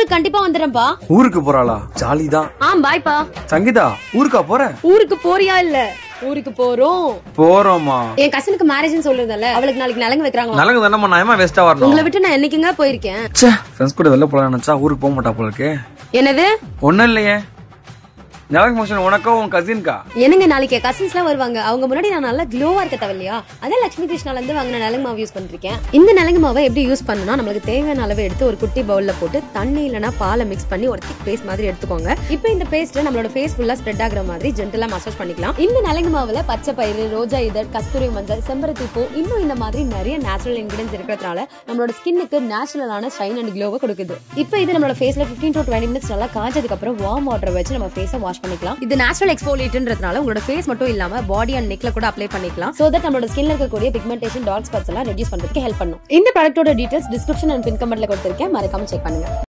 ஊருக்கு கண்டிப்பா வந்துடுறேன்ப்பா ஊருக்கு போறாளா ஜாலி தான் ஆ பாய்ப்பா சங்கீதா ஊருக்கா போற ஊருக்கு போறியா இல்ல ஊருக்கு போறோம் போறோமா என் கசனுக்கு மேரேஜ்னு சொல்றதால அவளுக்கு நாளைக்கு நலங்கு வைக்கிறாங்களா நலங்கு தானே நான் ஏமா வேஸ்டா வரணும் உங்களை விட்டு நான் என்னைக்குங்க போயிருக்கேன் ச்சே ஃப்ரெண்ட்ஸ் கூட வெளில போலாம் நினைச்சா ஊருக்கு போக மாட்டா போல இருக்கு என்னது ஒண்ணும் இல்லையே நலங்கு ஃபங்க்ஷன் உனக்கோ உன் கசின்கா என்னங்க நாளைக்கு கசின்ஸ் எல்லாம் வருவாங்க அவங்க முன்னாடி நான் நல்லா க்ளோவா இருக்க தேவையில்லையா அதான் லட்சுமி கிருஷ்ணால இருந்து வாங்கின நலங்கு மாவு யூஸ் பண்ணிருக்கேன் இந்த நலங்கு மாவை எப்படி யூஸ் பண்ணனும் நம்மளுக்கு தேவையான அளவு எடுத்து ஒரு குட்டி பவுல்ல போட்டு தண்ணி இல்லனா பாலை மிக்ஸ் பண்ணி ஒரு திக் பேஸ்ட் மாதிரி எடுத்துக்கோங்க இப்போ இந்த பேஸ்ட் நம்மளோட ஃபேஸ் ஃபுல்லா ஸ்ப்ரெட் ஆகுற மாதிரி ஜென்டலா மசாஜ் பண்ணிக்கலாம் இந்த நலங்கு மாவுல பச்சை பயிறு ரோஜா இதழ் கஸ்தூரி மஞ்சள் செம்பருத்தி பூ இன்னும் இந்த மாதிரி நிறைய நேச்சுரல் இன்கிரியன்ஸ் இருக்கிறதுனால நம்மளோட ஸ்கின்னுக்கு நேச்சுரலான ஷைன் அண்ட் க்ளோவை கொடுக்குது இப்போ இது நம்மளோட ஃபேஸ்ல 15 டு 20 மினிட்ஸ் நல்லா காஞ்சதுக்கு அப்புறம் வார்ம் வாட்டர் வச்சு நம்ம ஃபேஸை வாஷ் பண்ணிக்கலாம் இது நேச்சுரல் எக்ஸ்போலியேட்ன்றதுனால உங்களோட ஃபேஸ் மட்டும் இல்லாம பாடி அண்ட் நெக்ல கூட அப்ளை பண்ணிக்கலாம் சோ தட் நம்மளோட ஸ்கின்ல இருக்கக்கூடிய பிக்மெண்டேஷன் டார்க் ஸ்பாட்ஸ் எல்லாம் ரெடியூஸ் பண்றதுக்கு ஹெல்ப் பண்ணும் இந்த ப்ராடக்ட்டோட டீடைல்ஸ் டிஸ்கிரிப்ஷன் அண்ட் பின் கமெண்ட்ல கொடுத்திருக்கேன் மறக்காம செக் பண்ணுங்க